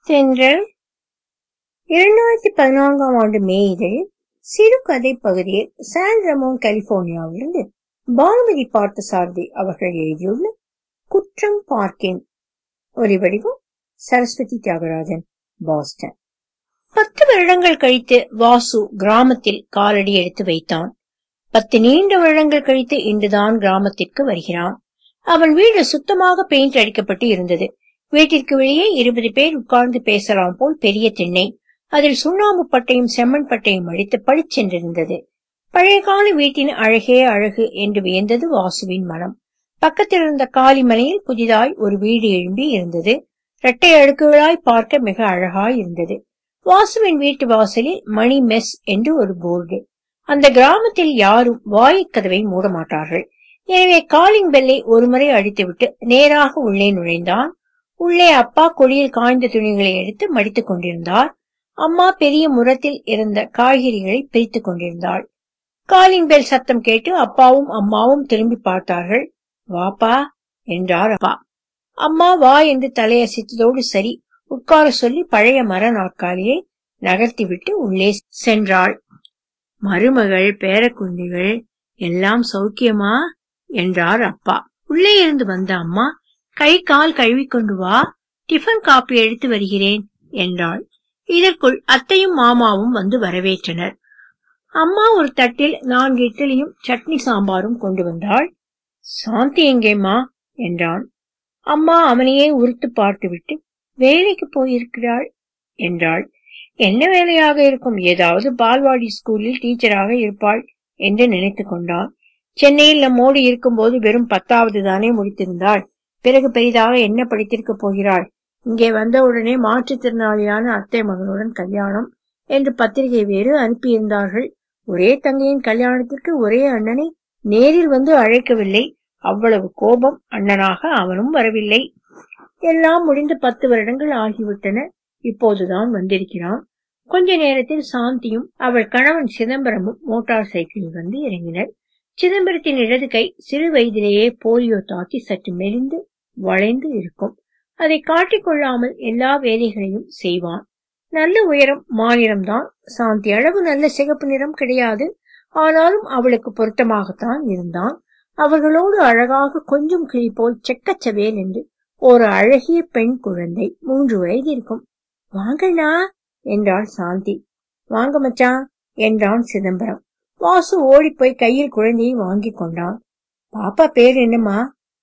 தென்றல் இரண்டாயிரத்தி பதினான்காம் ஆண்டு மே இதழில் சிறுகதை பகுதியில் சான் ரமோன் கலிபோர்னியாவிலிருந்து பானுமதி பார்த்தசாரதி அவர்கள் எழுதியுள்ள குற்றம் பார்க்கின் ஒலிவடிவம் சரஸ்வதி தியாகராஜன் பாஸ்டன் பத்து வருடங்கள் கழித்து வாசு கிராமத்தில் காலடி எடுத்து வைத்தான் பத்து நீண்ட வருடங்கள் கழித்து இன்றுதான் கிராமத்திற்கு வருகிறான் அவன் வீடு சுத்தமாக பெயிண்ட் அடிக்கப்பட்டு இருந்தது வீட்டிற்கு வெளியே இருபது பேர் உட்கார்ந்து பேசலாம் போல் பெரிய திண்ணை அதில் சுண்ணாம்பு பட்டையும் செம்மண் பட்டையும் அடித்து பளிச்சென்றிருந்தது பழைய கால வீட்டின் அழகே அழகு என்று வியந்தது வாசுவின் மனம் பக்கத்தில் இருந்த காலிமனையில் புதிதாய் ஒரு வீடு எழும்பி இருந்தது இரட்டை அடுக்குகளாய் பார்க்க மிக அழகாய் இருந்தது வாசுவின் வீட்டு வாசலில் மணி மெஸ் என்று ஒரு போர்டு அந்த கிராமத்தில் யாரும் வாயுக்கதவை மூட மாட்டார்கள் எனவே காலிங் பெல்லை ஒருமுறை அடித்துவிட்டு நேராக உள்ளே நுழைந்தான் உள்ளே அப்பா கொடியில் காய்ந்த துணிகளை எடுத்து மடித்துக் கொண்டிருந்தார் அம்மா பெரிய முரத்தில் இருந்த காய்கறிகளை பிரித்துக் கொண்டிருந்தாள் காலிங் பெல் சத்தம் கேட்டு அப்பாவும் அம்மாவும் திரும்பி பார்த்தார்கள் வாப்பா என்றார் அப்பா அம்மா வா என்று தலையசைத்ததோடு சரி உட்கார சொல்லி பழைய மர நாற்காலியை நகர்த்திவிட்டு உள்ளே சென்றாள் மருமகள் பேரக்குழந்தைகள் எல்லாம் சௌக்கியமா என்றார் அப்பா உள்ளே இருந்து வந்த அம்மா கை கால் கழுவிக்கொண்டு வா டிஃபன் காப்பி எடுத்து வருகிறேன் என்றாள் இதற்குள் அத்தையும் மாமாவும் வந்து வரவேற்றனர் அம்மா ஒரு தட்டில் நான்கு இட்லியும் சட்னி சாம்பாரும் கொண்டு வந்தாள் சாந்தி எங்கேம்மா என்றான் அம்மா அவனையே உறுத்து பார்த்துவிட்டு வேலைக்கு போயிருக்கிறாள் என்றாள் என்ன வேலையாக இருக்கும் ஏதாவது பால்வாடி ஸ்கூலில் டீச்சராக இருப்பாள் என்று நினைத்துக் கொண்டான் சென்னையில் நம்மோடு இருக்கும்போது வெறும் பத்தாவது தானே முடித்திருந்தாள் பிறகு பெரிதாக என்ன படித்திருக்க போகிறாள் இங்கே வந்தவுடனே மாற்றுத்திறனாளியான அத்தை மகனுடன் கல்யாணம் என்று பத்திரிகை வேறு அனுப்பியிருந்தார்கள் ஒரே தங்கையின் கல்யாணத்திற்கு ஒரே அண்ணனை நேரில் வந்து அழைக்கவில்லை அவ்வளவு கோபம் அண்ணனாக அவனும் வரவில்லை எல்லாம் முடிந்து பத்து வருடங்கள் ஆகிவிட்டன இப்போதுதான் வந்திருக்கிறான் கொஞ்ச நேரத்தில் சாந்தியும் அவள் கணவன் சிதம்பரமும் மோட்டார் சைக்கிளில் வந்து இறங்கினர் சிதம்பரத்தின் இடது கை சிறு வயதிலேயே போலியோ தாக்கி சற்று மெலிந்து வளைந்து இருக்கும் அதை காட்டிக்கொள்ளாமல் எல்லா வேலைகளையும் செய்வான் நல்ல உயரம் மாநிலம்தான் சாந்தி அளவு நல்ல சிகப்பு நிறம் கிடையாது ஆனாலும் அவளுக்கு பொருத்தமாகத்தான் இருந்தான் அவர்களோடு அழகாக கொஞ்சம் கிளி போல் செக்கச்சவேல் என்று ஒரு அழகிய பெண் குழந்தை மூன்று வயது இருக்கும் வாங்கண்ணா என்றாள் சாந்தி வாங்க மச்சான் என்றான் சிதம்பரம் வாசு ஓடிப்போய் கையில் குழந்தையை வாங்கி கொண்டான் பாப்பா பேர் என்னம்மா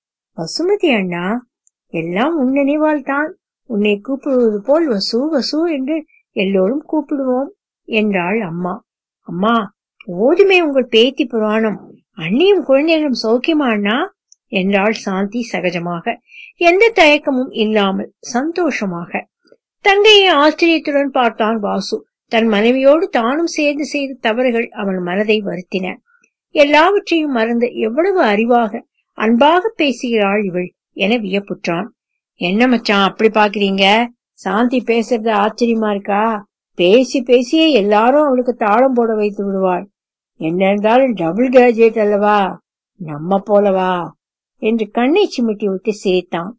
வசுமதி அண்ணா எல்லாம் உன் நினைவால் தான் உன்னை கூப்பிடுவது போல் வசு வசு என்று எல்லோரும் கூப்பிடுவோம் என்றாள் அம்மா அம்மா போதுமே உங்கள் பேத்தி புராணம் அண்ணியும் குழந்தைகளும் சௌக்கியமா அண்ணா என்றாள் சாந்தி சகஜமாக எந்த தயக்கமும் இல்லாமல் சந்தோஷமாக தங்கையை ஆச்சரியத்துடன் பார்த்தான் வாசு தன் மனைவியோடு தானும் சேர்ந்து செய்த தவறுகள் அவன் மனதை வருத்தின எல்லாவற்றையும் மறந்து எவ்வளவு அறிவாக அன்பாக பேசுகிறாள் இவள் என வியப்புற்றான் என்ன மச்சான் அப்படி பாக்குறீங்க சாந்தி பேசுறது ஆச்சரியமா இருக்கா பேசி பேசியே எல்லாரும் அவளுக்கு தாளம் போட வைத்து விடுவாள் என்ன இருந்தாலும் டபுள் கிராஜுவேட் அல்லவா நம்ம போலவா என்று கண்ணை சிமிட்டி விட்டு சிரித்தான்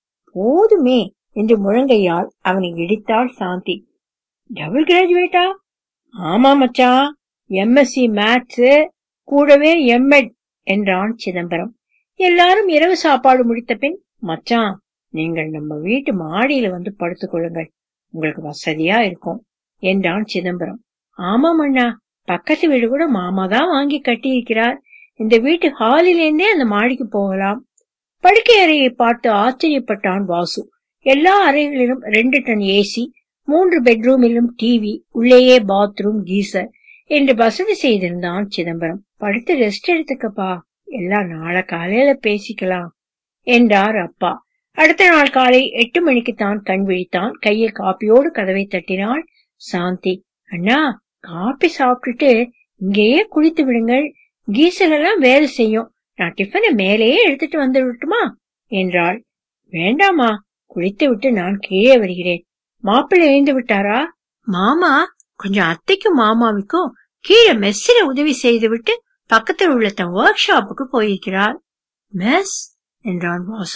போதுமே என்று முழங்கையால் அவனை இடித்தாள் சாந்தி டபுள் கிராஜுவேட்டா ஆமா மச்சான் எம்எஸ்சி மேத்ஸ் கூடவே எம்எட் என்றான் சிதம்பரம் எல்லாரும் இரவு சாப்பாடு முடித்த பின் மச்சான் நீங்கள் நம்ம வீட்டு மாடியில வந்து படுத்துக் கொள்ளுங்கள் உங்களுக்கு வசதியா இருக்கும் என்றான் சிதம்பரம் ஆமாம் அண்ணா பக்கத்து வீடு கூட மாமா தான் வாங்கி கட்டி இருக்கிறார் இந்த வீட்டு ஹாலிலேருந்தே அந்த மாடிக்கு போகலாம் படுக்கை அறையை பார்த்து ஆச்சரியப்பட்டான் வாசு எல்லா அறைகளிலும் ரெண்டு டன் ஏசி மூன்று பெட்ரூமிலும் டிவி உள்ளேயே பாத்ரூம் கீசர் என்று வசதி செய்திருந்தான் சிதம்பரம் படுத்து ரெஸ்ட் எடுத்துக்கப்பா எல்லாம் நாளை காலையில பேசிக்கலாம் என்றார் அப்பா அடுத்த நாள் காலை எட்டு மணிக்கு தான் கண் விழித்தான் கையில் காப்பியோடு கதவை தட்டினாள் சாந்தி அண்ணா காப்பி சாப்பிட்டுட்டு இங்கேயே குளித்து விடுங்கள் கீசல் எல்லாம் வேலை செய்யும் நான் டிஃபனை மேலேயே எடுத்துட்டு வந்து விட்டுமா என்றாள் வேண்டாமா குளித்து விட்டு நான் கீழே வருகிறேன் மாப்பிள்ளை எழுந்து விட்டாரா மாமா கொஞ்சம் அத்தைக்கும் மாமாவுக்கும் கீழே மெஸ்ஸில உதவி செய்து விட்டு பக்கத்தில் உள்ள தன் ஒர்க் ஷாப்புக்கு போயிருக்கிறார் மெஸ் என்றான் வாசு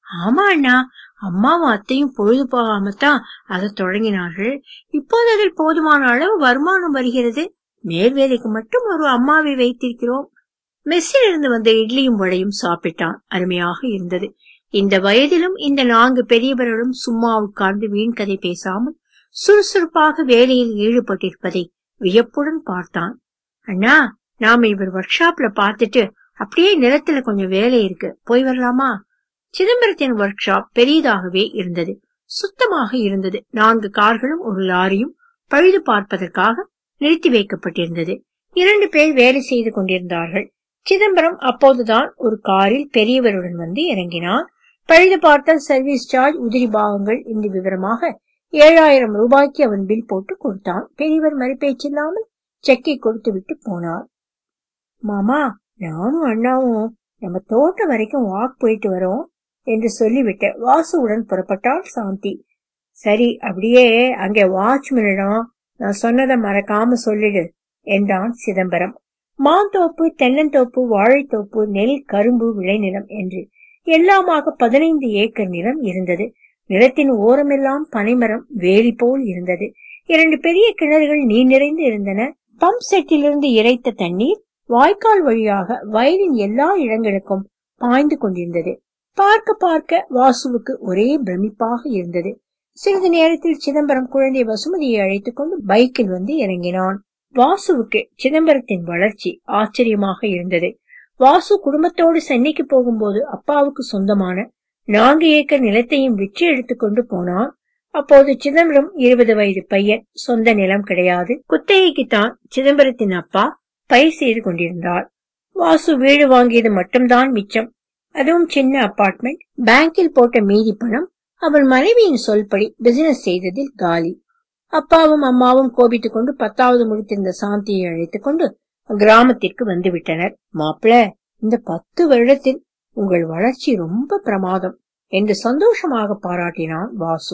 ஆமா அண்ணா அம்மாவும் அத்தையும் பொழுது போகாமத்தான் அதை தொடங்கினார்கள் இப்போது அதில் போதுமான அளவு வருமானம் வருகிறது மேல் வேலைக்கு மட்டும் ஒரு அம்மாவை வைத்திருக்கிறோம் மெஸ்ஸில் இருந்து வந்த இட்லியும் வடையும் சாப்பிட்டான் அருமையாக இருந்தது இந்த வயதிலும் இந்த நான்கு பெரியவர்களும் சும்மா உட்கார்ந்து வீண் கதை பேசாமல் சுறுசுறுப்பாக வேலையில் ஈடுபட்டிருப்பதை வியப்புடன் பார்த்தான் அண்ணா நாம இவர் ஒர்க் ஷாப்ல பார்த்துட்டு அப்படியே நிலத்துல கொஞ்சம் வேலை இருக்கு போய் வரலாமா சிதம்பரத்தின் ஒர்க் ஷாப் பெரியதாகவே இருந்தது சுத்தமாக இருந்தது நான்கு கார்களும் ஒரு லாரியும் பழுது பார்ப்பதற்காக நிறுத்தி வைக்கப்பட்டிருந்தது இரண்டு பேர் வேலை செய்து கொண்டிருந்தார்கள் சிதம்பரம் அப்போதுதான் ஒரு காரில் பெரியவருடன் வந்து இறங்கினான் பழுது பார்த்தல் சர்வீஸ் சார்ஜ் உதிரி பாகங்கள் இந்த விவரமாக ஏழாயிரம் ரூபாய்க்கு அவன் பில் போட்டு கொடுத்தான் பெரியவர் மறுபேச்சில்லாமல் செக்கை கொடுத்து விட்டு போனார் மாமா நானும் அண்ணாவும் நம்ம தோட்டம் வரைக்கும் வாக் போயிட்டு வரோம் என்று சொல்லிவிட்டு வாசுவுடன் புறப்பட்டாள் சாந்தி சரி அப்படியே அங்கே வாட்ச்மேனிடம் நான் சொன்னதை மறக்காம சொல்லிடு என்றான் சிதம்பரம் மாந்தோப்பு தென்னந்தோப்பு வாழைத்தோப்பு நெல் கரும்பு விளைநிலம் என்று எல்லாமாக பதினைந்து ஏக்கர் நிலம் இருந்தது நிலத்தின் ஓரமெல்லாம் பனைமரம் வேலி போல் இருந்தது இரண்டு பெரிய கிணறுகள் நீர் நிறைந்து இருந்தன பம்ப் செட்டிலிருந்து இறைத்த தண்ணீர் வாய்க்கால் வழியாக வயலின் எல்லா இடங்களுக்கும் பாய்ந்து கொண்டிருந்தது பார்க்க பார்க்க வாசுவுக்கு ஒரே பிரமிப்பாக இருந்தது சிறிது நேரத்தில் சிதம்பரம் குழந்தை வசுமதியை அழைத்துக் கொண்டு பைக்கில் வந்து இறங்கினான் வாசுவுக்கு சிதம்பரத்தின் வளர்ச்சி ஆச்சரியமாக இருந்தது வாசு குடும்பத்தோடு சென்னைக்கு போகும்போது அப்பாவுக்கு சொந்தமான நான்கு ஏக்கர் நிலத்தையும் விற்று எடுத்துக்கொண்டு போனான் அப்போது சிதம்பரம் இருபது வயது பையன் சொந்த நிலம் கிடையாது குத்தகைக்குத்தான் சிதம்பரத்தின் அப்பா பயிர் செய்து கொண்டிருந்தார் வாசு வீடு வாங்கியது மட்டும்தான் மிச்சம் அதுவும் சின்ன அபார்ட்மெண்ட் பேங்கில் போட்ட மீதி பணம் அவன் மனைவியின் சொல்படி பிசினஸ் செய்ததில் காலி அப்பாவும் அம்மாவும் கோபித்துக் கொண்டு பத்தாவது முடித்திருந்த சாந்தியை அழைத்துக் கொண்டு கிராமத்திற்கு வந்து விட்டனர் மாப்பிள இந்த பத்து வருடத்தில் உங்கள் வளர்ச்சி ரொம்ப பிரமாதம் என்று சந்தோஷமாக பாராட்டினான் வாசு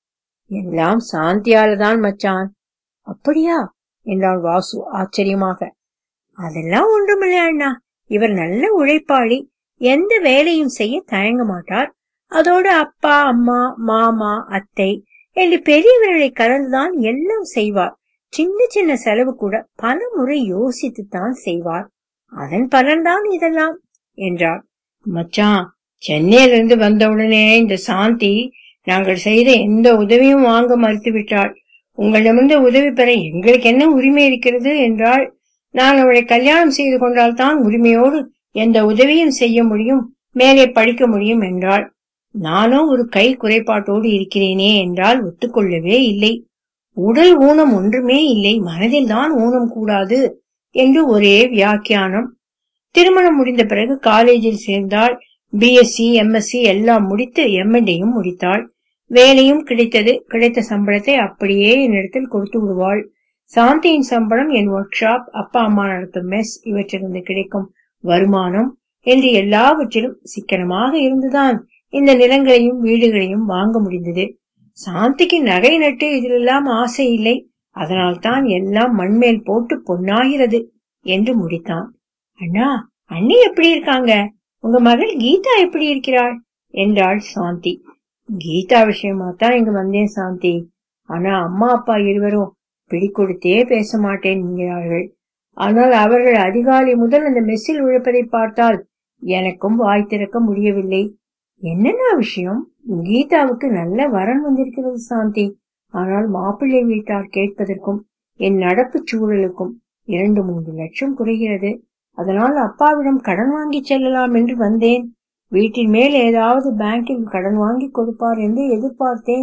எல்லாம் சாந்தியால தான் மச்சான் அப்படியா என்றான் வாசு ஆச்சரியமாக அதெல்லாம் ஒன்றுமில்லை அண்ணா இவர் நல்ல உழைப்பாளி எந்த வேலையும் செய்ய தயங்க மாட்டார் அதோடு அப்பா அம்மா மாமா அத்தை என்று பெரியவர்களை கலந்துதான் எல்லாம் செய்வார் சின்ன சின்ன செலவு கூட பல முறை யோசித்துத்தான் செய்வார் அதன் பலன்தான் இதெல்லாம் என்றார் மச்சான் சென்னையில இருந்து வந்தவுடனே இந்த சாந்தி நாங்கள் செய்த எந்த உதவியும் வாங்க மறுத்து விட்டாள் உங்களிடமிருந்து உதவி பெற எங்களுக்கு என்ன உரிமை இருக்கிறது என்றால் நான் அவளை கல்யாணம் செய்து கொண்டால் தான் உரிமையோடு எந்த உதவியும் செய்ய முடியும் மேலே படிக்க முடியும் என்றாள் நானோ ஒரு கை குறைபாட்டோடு இருக்கிறேனே என்றால் ஒத்துக்கொள்ளவே இல்லை உடல் ஊனம் ஒன்றுமே இல்லை மனதில் தான் ஊனம் கூடாது என்று ஒரே வியாக்கியானம் திருமணம் முடிந்த பிறகு காலேஜில் சேர்ந்தாள் பிஎஸ்சி எம்எஸ்சி எல்லாம் முடித்து எம்என்டியும் முடித்தாள் வேலையும் கிடைத்தது கிடைத்த சம்பளத்தை அப்படியே என்னிடத்தில் கொடுத்து விடுவாள் சாந்தியின் சம்பளம் என் ஒர்க் ஷாப் அப்பா அம்மா நடத்தும் மெஸ் இவற்றிலிருந்து கிடைக்கும் வருமானம் என்று எல்லாவற்றிலும் சிக்கனமாக இருந்துதான் இந்த நிலங்களையும் வீடுகளையும் வாங்க முடிந்தது சாந்திக்கு நகை நட்டு இதிலெல்லாம் ஆசை இல்லை அதனால் தான் எல்லாம் மண்மேல் போட்டு பொன்னாகிறது என்று முடித்தான் அண்ணா அண்ணி எப்படி இருக்காங்க உங்க மகள் கீதா எப்படி இருக்கிறாள் என்றாள் சாந்தி கீதா விஷயமா தான் இங்க வந்தேன் சாந்தி ஆனா அம்மா அப்பா இருவரும் பிடிக்கொடுத்தே பேச மாட்டேன் என்கிறார்கள் ஆனால் அவர்கள் அதிகாலை முதல் அந்த மெஸ்ஸில் உழைப்பதை பார்த்தால் எனக்கும் வாய் திறக்க முடியவில்லை என்னென்ன விஷயம் கீதாவுக்கு நல்ல வரன் வந்திருக்கிறது சாந்தி ஆனால் மாப்பிள்ளை வீட்டார் கேட்பதற்கும் என் நடப்பு சூழலுக்கும் இரண்டு மூன்று லட்சம் குறைகிறது அதனால் அப்பாவிடம் கடன் வாங்கி செல்லலாம் என்று வந்தேன் வீட்டின் மேல் ஏதாவது பேங்கில் கடன் வாங்கி கொடுப்பார் என்று எதிர்பார்த்தேன்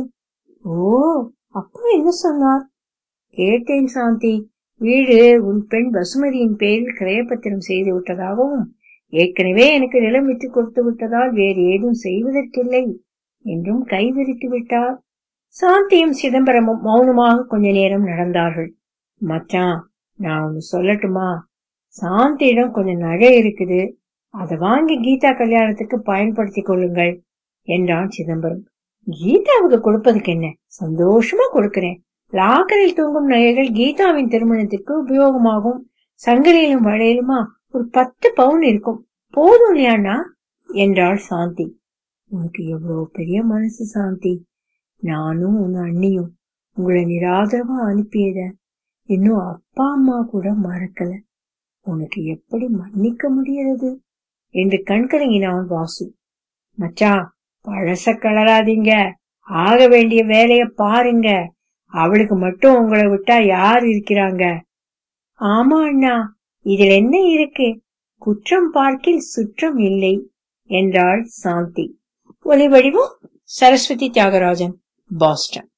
ஓ அப்பா என்ன சொன்னார் கேட்டேன் சாந்தி வீடு உன் பெண் வசுமதியின் பேரில் கிரயப்பத்திரம் செய்து விட்டதாகவும் ஏற்கனவே எனக்கு நிலம் விட்டு கொடுத்து விட்டதால் வேறு ஏதும் செய்வதற்கில்லை என்றும் கைவிரித்து விட்டார் சாந்தியும் சிதம்பரமும் மௌனமாக கொஞ்ச நேரம் நடந்தார்கள் மச்சான் நான் ஒன்னு சொல்லட்டுமா சாந்தியிடம் கொஞ்சம் நகை இருக்குது அதை வாங்கி கீதா கல்யாணத்துக்கு பயன்படுத்திக் கொள்ளுங்கள் என்றான் சிதம்பரம் கீதாவுக்கு கொடுப்பதுக்கு என்ன சந்தோஷமா கொடுக்கிறேன் லாக்கரில் தூங்கும் நகைகள் கீதாவின் திருமணத்திற்கு உபயோகமாகும் சங்கிலியிலும் வளையலுமா ஒரு பத்து பவுன் இருக்கும் போதும் இல்லையாண்ணா என்றாள் சாந்தி உனக்கு எவ்வளவு பெரிய மனசு சாந்தி நானும் உன் அண்ணியும் உங்களை நிராதரவா அனுப்பியத இன்னும் அப்பா அம்மா கூட மறக்கல உனக்கு எப்படி மன்னிக்க முடியறது என்று கண்கலங்கினான் வாசு மச்சான் பழச கலராதீங்க ஆக வேண்டிய வேலைய பாருங்க அவளுக்கு மட்டும் உங்களை விட்டா யார் இருக்கிறாங்க ஆமா அண்ணா இதில் என்ன இருக்கு குற்றம் பார்க்கில் சுற்றம் இல்லை என்றாள் சாந்தி ஒலி வடிவம் சரஸ்வதி தியாகராஜன் பாஸ்டன்